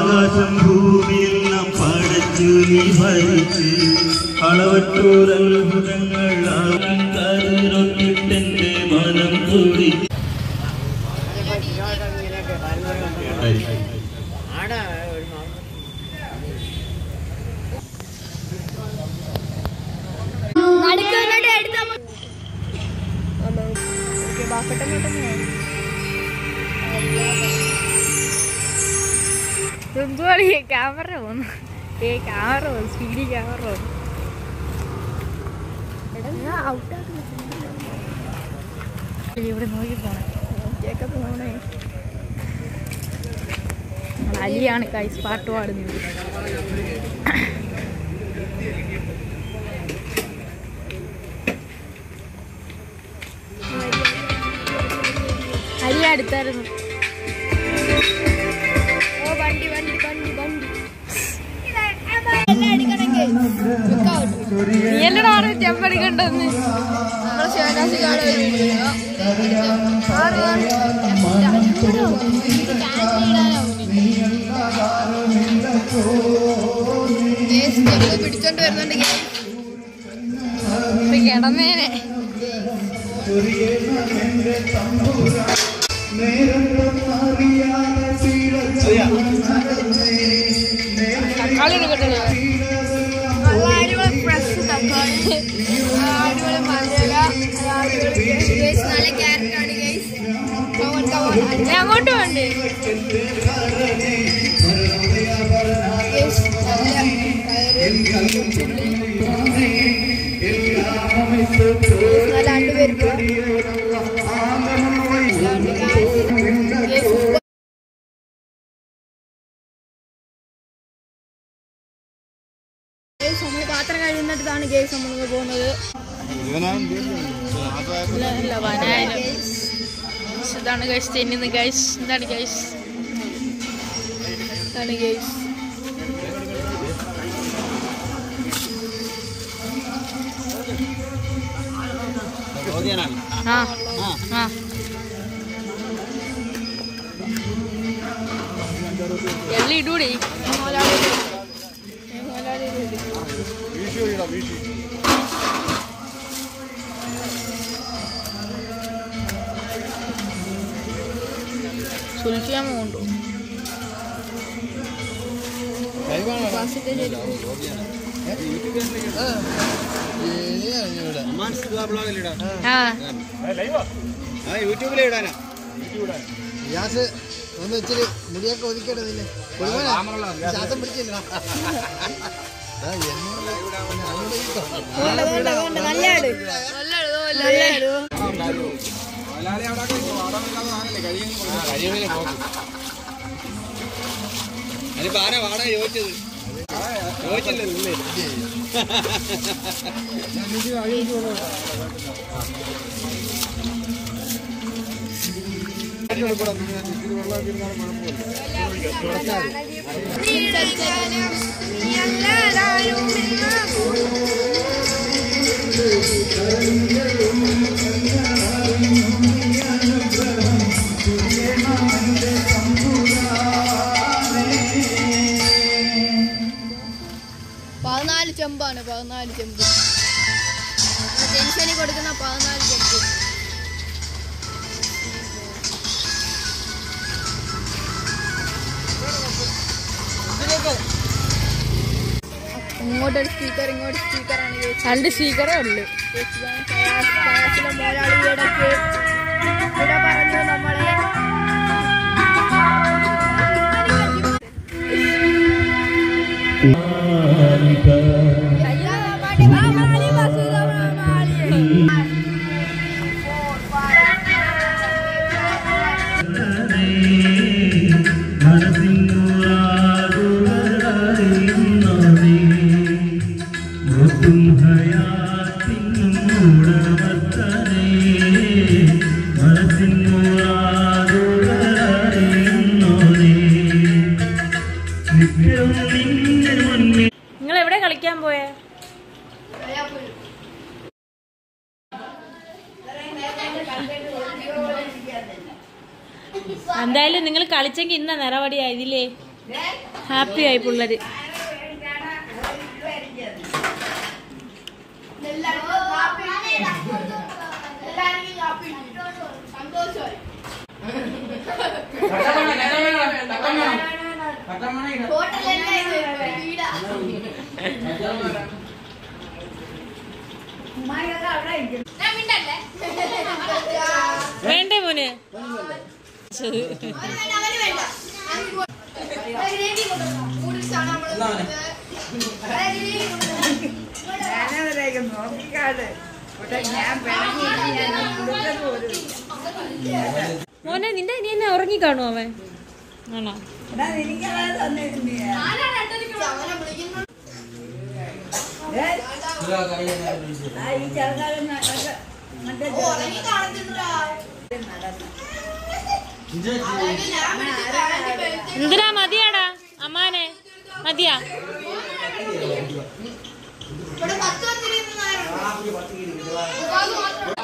ആകാശം ഭൂമിയെല്ലാം പടച്ചു നീ ഭരിച്ച് അളവറ്റോരത്ഭുതങ്ങൾ കരുറൊട്ടിട്ടെന്റെ മനം കൂടി നടുക്കുന്നിട്ട് എടുത്താ എന്തുവാണ് ക്യാമറ പോന്നു ഏ ക്യാമറ പോന്നു സ്പീഡി ക്യാമറ പോന്നു ഇവിടെ നോക്കി പോണേ കേക്കത്ത് പോണേ നമ്മള് അലിയാണ് കൈസ് പാട്ട് പാടുന്നത് അലി അടുത്തായിരുന്നു ഓ വണ്ടി വണ്ടി വണ്ടി വണ്ടി എല്ലാം അടിക്കണമെങ്കിൽ നീ എല്ലാം ആറ് ചെമ്പടിക്കണ്ടെന്ന് നമ്മളെ ശിവകാശിക്കാട് ഒരു വീഡിയോ പിടിച്ചോണ്ട് വരുന്നുണ്ടെങ്കിൽ കിടന്നേനെ തക്കാളി എടുക്കട്ടെ നല്ല അടിപൊളി ഫ്രഷ് തക്കാളി അടിപൊളി മഞ്ഞള അടിപൊളി ഗൈസ് നല്ല ക്യാരറ്റാണ് ഗൈസ് കവൺ കവൺ ഞാൻ അങ്ങോട്ട് വേണ്ടേ ഗൈസ് നല്ല നല്ല രണ്ടുപേരും നമ്മൾ പാത്രം കഴിയുന്നിടത്താണ് ഗേസ് നമ്മൾ പോകുന്നത് ഇല്ല ഇല്ല വനായാലും ഇതാണ് ഗൈസ് തെന്നുന്നത് ഗൈസ് എന്താണ് ഗൈസ് ഇതാണ് ഗേസ് ആ ആ എള്ളി ഇടൂടി സുൽഫിയാമ കൊണ്ടു ആ യൂട്യൂബിലെ ഇടാനാ ഗ്യാസ് ഒന്ന് ഇച്ചിരി മുടിയൊക്കെ ഒതുക്കേണ്ടതില്ലേ ശ്വാസം പിടിച്ചില്ല നല്ല ആട് നല്ല ആട് അതിപ്പോ ആരാ വാടക ചോദിച്ചത് ചോദിച്ചല്ലേ നിങ്ങളെ പതിനാല് ചെമ്പാണ് പതിനാല് ചെമ്പ് ജംഗ്ഷനിൽ കൊടുക്കുന്ന പതിനാല് ചെമ്പ് ഇങ്ങോട്ടൊരു സ്പീക്കർ ഇങ്ങോട്ട് സ്പീക്കറാണ് രണ്ട് സ്പീക്കറേ ഉള്ളു പ്രയാസിലെ മോലാളി ഇടയ്ക്ക് ഇവിടെ പറഞ്ഞു നമ്മളെ നിങ്ങൾ എവിടെ കളിക്കാൻ പോയേ എന്തായാലും നിങ്ങൾ കളിച്ചെങ്കിൽ ഇന്ന നിറവടി ആയതില്ലേ ഹാപ്പി ആയി പിള്ളേര് സന്തോഷമായി വീടാ ഞാൻ മിണ്ടല്ലേ വേണ്ടേ മോനെ അവന് വേണ്ട, അവന് വേണ്ട. അവന് പോ- അവന് ഗ്രേവി കൊണ്ടുവന്നോ? നൂഡിൽസാണ് നമ്മള് അവന് ഗ്രേവി കൊണ്ടുവന്നോ? ഞാനവരേക്ക് നോക്കിക്കാട് പക്ഷെ ഞാൻ പിണങ്ങി ഞാൻ കൊടുത്തത് പോലും മോനെ നിന്റെ ഇനി എന്നെ ഉറങ്ങി കാണുമോ അവൻ ആണോ എടാ എനിക്കത് തന്നിരുന്നു ആരാണ് രണ്ടരയ്ക്ക് അവനെ വിളിക്കുന്നു ഈ ചെറുകാലം മറ്റേ ഓ, ഉറങ്ങി കാണത്തില്ലടാ. അതായത് ഞാൻ വിളിച്ച് പാൻറ് ബെൽറ്റ് എന്തിനാ മതിയാടാ അമ്മാനെ മതിയാ ഇവിടെ പത്ത് പത്തിരിക്കുന്ന നായരുണ്ട്. ഉപാധി മാത്രം